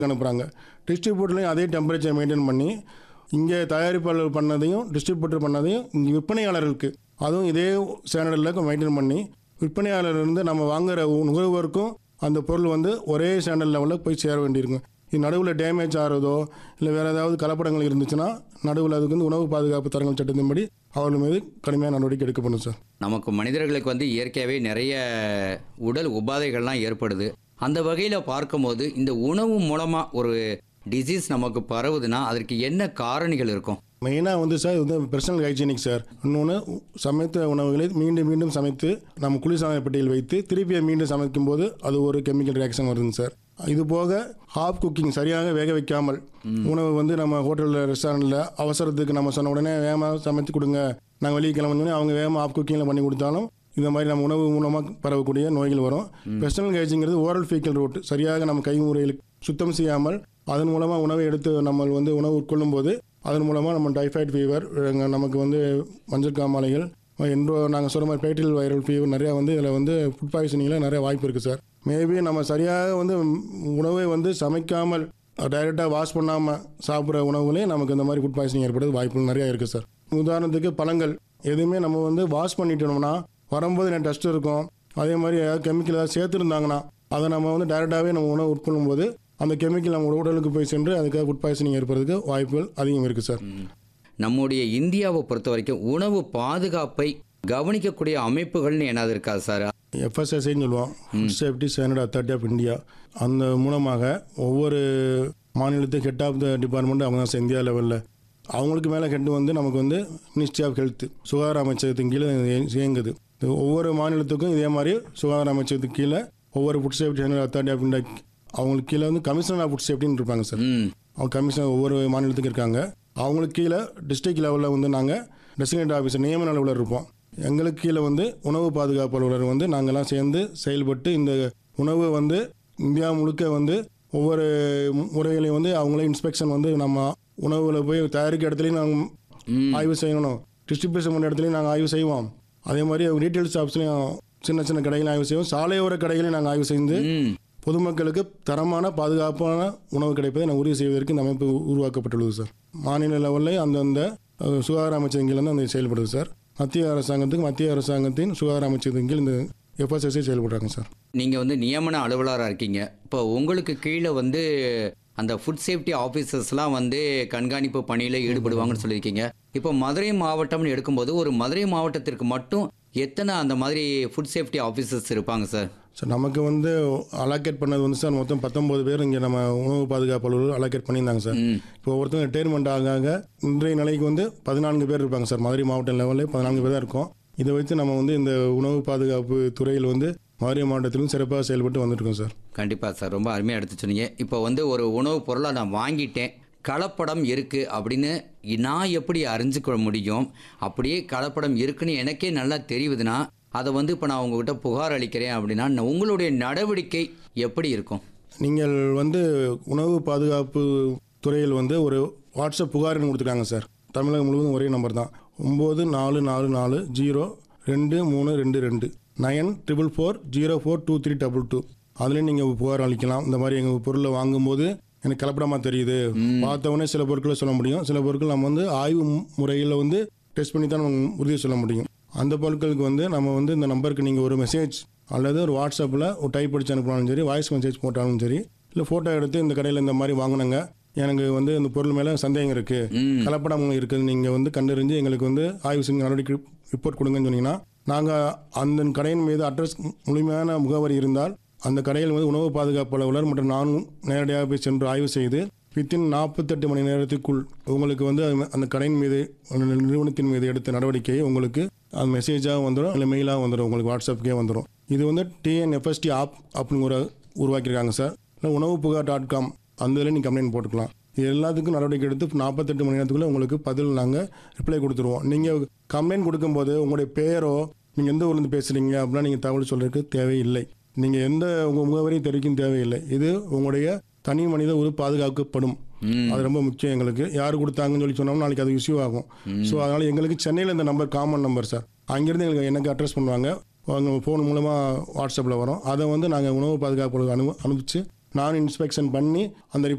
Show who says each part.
Speaker 1: அனுப்புகிறாங்க டிஸ்ட்ரிபியூட்டர்லையும் அதே temperature maintain பண்ணி இங்கே தயாரிப்பாளர் பண்ணதையும் டிஸ்ட்ரிபியூட்டர் பண்ணதையும் இங்கே விற்பனையாளர்களுக்கு அதுவும் இதே ஸ்டாண்டர்டில் மெயின்டைன் பண்ணி விற்பனையாளர் இருந்து நம்ம வாங்குற நுகர்வோருக்கும் அந்த பொருள் வந்து ஒரே ஸ்டாண்டர்ட் லெவலில் போய் சேர வேண்டியிருக்கும் இது நடுவில் டேமேஜ் ஆகிறதோ இல்லை வேறு ஏதாவது கலப்படங்கள் இருந்துச்சுன்னா நடுவில் அதுக்கு வந்து உணவு பாதுகாப்பு தரங்கள் சட்டத்தின்படி அவர்கள் மீது கடுமையான நடவடிக்கை எடுக்கப்படும் சார்
Speaker 2: நமக்கு மனிதர்களுக்கு வந்து இயற்கையாகவே நிறைய உடல் உபாதைகள்லாம் ஏற்படுது அந்த வகையில் பார்க்கும்போது இந்த உணவு மூலமாக ஒரு டிசீஸ் நமக்கு பரவுதுன்னா அதற்கு என்ன காரணிகள் இருக்கும்
Speaker 1: மெயினாக வந்து சார் இது வந்து பர்சனல் ஹைஜீனிக் சார் இன்னொன்று சமைத்த உணவுகளை மீண்டும் மீண்டும் சமைத்து நம்ம குளிர்சாதன பெட்டியில் வைத்து திருப்பி அதை மீண்டும் சமைக்கும் போது அது ஒரு கெமிக்கல் ரியாக்ஷன் வருதுங்க சார் இது போக ஹாஃப் குக்கிங் சரியாக வேக வைக்காமல் உணவு வந்து நம்ம ஹோட்டலில் ரெஸ்டாரண்ட்டில் அவசரத்துக்கு நம்ம சொன்ன உடனே வேகமாக சமைத்து கொடுங்க நாங்கள் வெளியே கிளம்புனோடனே அவங்க வேகமாக ஆஃப் குக்கிங்கில் பண்ணி கொடுத்தாலும் இந்த மாதிரி நம்ம உணவு மூலமாக பரவக்கூடிய நோய்கள் வரும் பர்சனல் ஹைஜிங்கிறது ஓரல் ஃபீக்கல் ரூட் சரியாக நம்ம கை முறையில் சுத்தம் செய்யாமல் அதன் மூலமாக உணவை எடுத்து நம்ம வந்து உணவு உட்கொள்ளும் போது அதன் மூலமாக நம்ம டைஃபாய்டு ஃபீவர் நமக்கு வந்து மஞ்சள் காமாலைகள் என்றோ நாங்கள் சொல்கிற மாதிரி பேட்டில் வைரல் ஃபீவர் நிறையா வந்து இதில் வந்து ஃபுட் பாய்சனிங்கில் நிறைய வாய்ப்பு இருக்குது சார் மேபி நம்ம சரியாக வந்து உணவை வந்து சமைக்காமல் டைரெக்டாக வாஷ் பண்ணாமல் சாப்பிட்ற உணவுகளே நமக்கு இந்த மாதிரி ஃபுட் பாய்சனிங் ஏற்படுறது வாய்ப்புகள் நிறையா இருக்குது சார் உதாரணத்துக்கு பழங்கள் எதுவுமே நம்ம வந்து வாஷ் பண்ணிட்டோம்னா வரும்போது எனக்கு டஸ்ட் இருக்கும் அதே மாதிரி ஏதாவது கெமிக்கல் ஏதாவது சேர்த்துருந்தாங்கன்னா அதை நம்ம வந்து டைரெக்டாகவே நம்ம உணவு உட்கொள்ளும் போது அந்த கெமிக்கல் நம்ம உடலுக்கு போய் சென்று அதுக்காக ஃபுட் பாய்சனிங் ஏற்படுறதுக்கு வாய்ப்புகள் அதிகம் இருக்குது சார்
Speaker 2: நம்முடைய இந்தியாவை பொறுத்த வரைக்கும் உணவு பாதுகாப்பை கவனிக்கக்கூடிய அமைப்புகள்னு என்னது இருக்காது சார்
Speaker 1: எஃப்எஸ்எஸ்ஐன்னு சொல்லுவோம் food safety standard authority of India அந்த மூலமாக ஒவ்வொரு மாநிலத்துக்கு ஹெட் ஆஃப் த டிபார்ட்மெண்ட் அவங்க தான் இந்தியா லெவலில் அவங்களுக்கு மேலே ஹெட் வந்து நமக்கு வந்து மினிஸ்ட்ரி ஆஃப் ஹெல்த் சுகாதார அமைச்சகத்தின் கீழே இது இயங்குது இது ஒவ்வொரு மாநிலத்துக்கும் இதே மாதிரி சுகாதார அமைச்சகத்துக்கு கீழே ஒவ்வொரு food safety standard authority of India அவங்களுக்கு கீழே வந்து கமிஷனர் ஆஃப் ஃபுட் சேஃப்டின்னு இருப்பாங்க சார்
Speaker 2: ம்
Speaker 1: அவங்க கமிஷனர் ஒவ்வொரு மாநிலத்துக்கும் இருக்காங்க அவங்களுக்கு கீழே டிஸ்ட்ரிக்ட் லெவலில் வந்து நாங்கள் டெசிக்னேட் ஆஃபீஸர் நியமன அலுவலர் இருப்போம் எங்களுக்கு கீழே வந்து உணவு பாதுகாப்பு அலுவலர் வந்து நாங்கள்லாம் சேர்ந்து செயல்பட்டு இந்த உணவு வந்து இந்தியா முழுக்க வந்து ஒவ்வொரு மு- முறைகளையும் வந்து அவங்களே இன்ஸ்பெக்ஷன் வந்து நம்ம உணவுல போய் தயாரிக்க இடத்துலையும் நாங்கள்
Speaker 2: ம்
Speaker 1: ஆய்வு செய்யணும் டிஸ்ட்ரிபியூஷன் பண்ண இடத்துலையும் நாங்கள் ஆய்வு செய்வோம் அதே மாதிரி ரீட்டைல் ஷாப்ஸ்லையும் சின்ன சின்ன கடைகளையும் ஆய்வு செய்வோம் சாலையோர கடைகளையும் நாங்கள் ஆய்வு செய்து
Speaker 2: ம்
Speaker 1: பொதுமக்களுக்கு தரமான பாதுகாப்பான உணவு கிடைப்பதை நான் உறுதி செய்வதற்கு இந்த அமைப்பு உருவாக்கப்பட்டுள்ளது சார் மாநில லெவலில் அந்தந்த அஹ், சுகாதார அமைச்சகத்தின் கீழ் வந்து அந்த செயல்படுது சார் மத்திய அரசாங்கத்துக்கு மத்திய அரசாங்கத்தின் சுகாதார அமைச்சகத்தின் கீழ் இந்த எஃப்எஸ்எஸ்ஐ செயல்படுறாங்க சார்
Speaker 2: நீங்கள் வந்து நியமன அலுவலராக இருக்கீங்க இப்போ உங்களுக்கு கீழே வந்து அந்த ஃபுட் சேஃப்டி ஆஃபீஸர்ஸ்லாம் வந்து கண்காணிப்பு பணியில் ஈடுபடுவாங்கன்னு சொல்லியிருக்கீங்க இப்போ மதுரை மாவட்டம்னு எடுக்கும்போது ஒரு மதுரை மாவட்டத்திற்கு மட்டும் எத்தனை அந்த மாதிரி ஃபுட் சேஃப்டி ஆஃபீஸர்ஸ் இருப்பாங்க சார்
Speaker 1: சார் நமக்கு வந்து அலோகேட் பண்ணது வந்து சார் மொத்தம் பத்தொம்பது பேர் இங்கே நம்ம உணவு பாதுகாப்பு அலுவலர் அலோகேட் பண்ணியிருந்தாங்க சார்
Speaker 2: ம்
Speaker 1: இப்போ ஒருத்தங்க ரிட்டையர்மெண்ட் ஆகாக இன்றைய நிலைக்கு வந்து பதினான்கு பேர் இருப்பாங்க சார் மதுரை மாவட்ட லெவலில் பதினான்கு பேர் தான் இருக்கோம் இதை வைத்து நம்ம வந்து இந்த உணவு பாதுகாப்பு துறையில் வந்து மதுரை மாவட்டத்திலும் சிறப்பாக செயல்பட்டு வந்துட்டுருக்கோம் சார்
Speaker 2: கண்டிப்பாக சார் ரொம்ப அருமையாக எடுத்து சொன்னீங்க இப்போ வந்து ஒரு உணவுப் பொருளை நான் வாங்கிட்டேன் கலப்படம் இருக்குது அப்படின்னு நான் எப்படி அறிஞ்சுக்க முடியும் அப்படியே கலப்படம் இருக்குன்னு எனக்கே நல்லா தெரியுதுன்னா அதை வந்து இப்போ நான் உங்ககிட்ட புகார் அளிக்கிறேன் அப்படின்னா நான் உங்களுடைய நடவடிக்கை எப்படி இருக்கும்
Speaker 1: நீங்கள் வந்து உணவு பாதுகாப்பு துறையில் வந்து ஒரு வாட்ஸ்அப் புகார்னு கொடுத்துருக்காங்க சார் தமிழகம் முழுவதும் ஒரே நம்பர் தான் ஒம்பது நாலு நாலு நாலு ஜீரோ ரெண்டு மூணு ரெண்டு ரெண்டு nine triple four zero four two three double two அதுலேயும் நீங்கள் புகார் அளிக்கலாம் இந்த மாதிரி எங்கள் பொருளை வாங்கும்போது எனக்கு கலப்படமாக தெரியுது பார்த்த உடனே சில பொருட்களை சொல்ல முடியும் சில பொருட்கள் நம்ம வந்து ஆய்வு முறையில் வந்து டெஸ்ட் பண்ணி தான் நம்ம உறுதி சொல்ல முடியும் அந்த பொருட்களுக்கு வந்து நம்ம வந்து இந்த நம்பருக்கு நீங்கள் ஒரு மெசேஜ் அல்லது ஒரு வாட்ஸ்அப்பில் ஒரு டைப் அடிச்சு அனுப்பினாலும் சரி வாய்ஸ் மெசேஜ் போட்டாலும் சரி இல்லை ஃபோட்டோ எடுத்து இந்த கடையில் இந்த மாதிரி வாங்கினங்க எனக்கு வந்து இந்த பொருள் மேலே சந்தேகம் இருக்குது
Speaker 2: ம்
Speaker 1: கலப்படம் இருக்குது நீங்கள் வந்து கண்டறிஞ்சு எங்களுக்கு வந்து ஆய்வு செஞ்சு நடவடிக்கை ரிப்போர்ட் கொடுங்கன்னு சொன்னீங்கன்னா நாங்கள் அந்த கடையின் மீது அட்ரஸ் முழுமையான முகவரி இருந்தால் அந்த கடையில் வந்து உணவு பாதுகாப்பு அலுவலர் மற்றும் நானும் நேரடியாக போய் சென்று ஆய்வு செய்து வித்தின் நாற்பத்தெட்டு மணி நேரத்துக்குள் உங்களுக்கு வந்து அந்த- அந்த கடையின் மீது அந்த நிறுவனத்தின் மீது எடுத்த நடவடிக்கையை உங்களுக்கு அது மெசேஜாக வந்துடும் இல்லை மெயிலாக வந்துடும் உங்களுக்கு வாட்ஸ்அப்புக்கே வந்துடும் இது வந்து டிஎன்எஃப்எஸ்டி ஆப் அப்படின்னு ஒரு உருவாக்கியிருக்காங்க சார் இல்லை உணவு புகார் டாட் காம் அந்த இதில் நீங்கள் கம்ப்ளைண்ட் போட்டுக்கலாம் இது எல்லாத்துக்கும் நடவடிக்கை எடுத்து நாற்பத்தெட்டு மணி நேரத்துக்குள்ளே உங்களுக்கு பதில் நாங்கள் ரிப்ளை கொடுத்துருவோம் நீங்கள் கம்ப்ளைண்ட் கொடுக்கும்போது உங்களுடைய பேரோ நீங்கள் எந்த ஊர்லேருந்து பேசுகிறீங்க அப்படின்னா நீங்கள் தகவல் சொல்கிறதுக்கு தேவையில்லை நீங்கள் எந்த உங்கள் முகவரியும் தெரிவிக்கும் தேவையில்லை இது உங்களுடைய தனி மனித ஒரு பாதுகாக்கப்படும்
Speaker 2: ம்
Speaker 1: அது ரொம்ப முக்கியம் எங்களுக்கு யார் கொடுத்தாங்கன்னு சொல்லி சொன்னோம்னா நாளைக்கு அது இஷ்யூ ஆகும் ஸோ அதனால் எங்களுக்கு சென்னையில் இந்த நம்பர் காமன் நம்பர் சார் அங்கேருந்து எங்களுக்கு எனக்கு அட்ரஸ் பண்ணுவாங்க அவங்க ஃபோன் மூலமாக வாட்ஸ்அப்பில் வரும் அதை வந்து நாங்கள் உணவு பாதுகாப்பு அனு அனுப்பிச்சு நான் இன்ஸ்பெக்ஷன் பண்ணி அந்த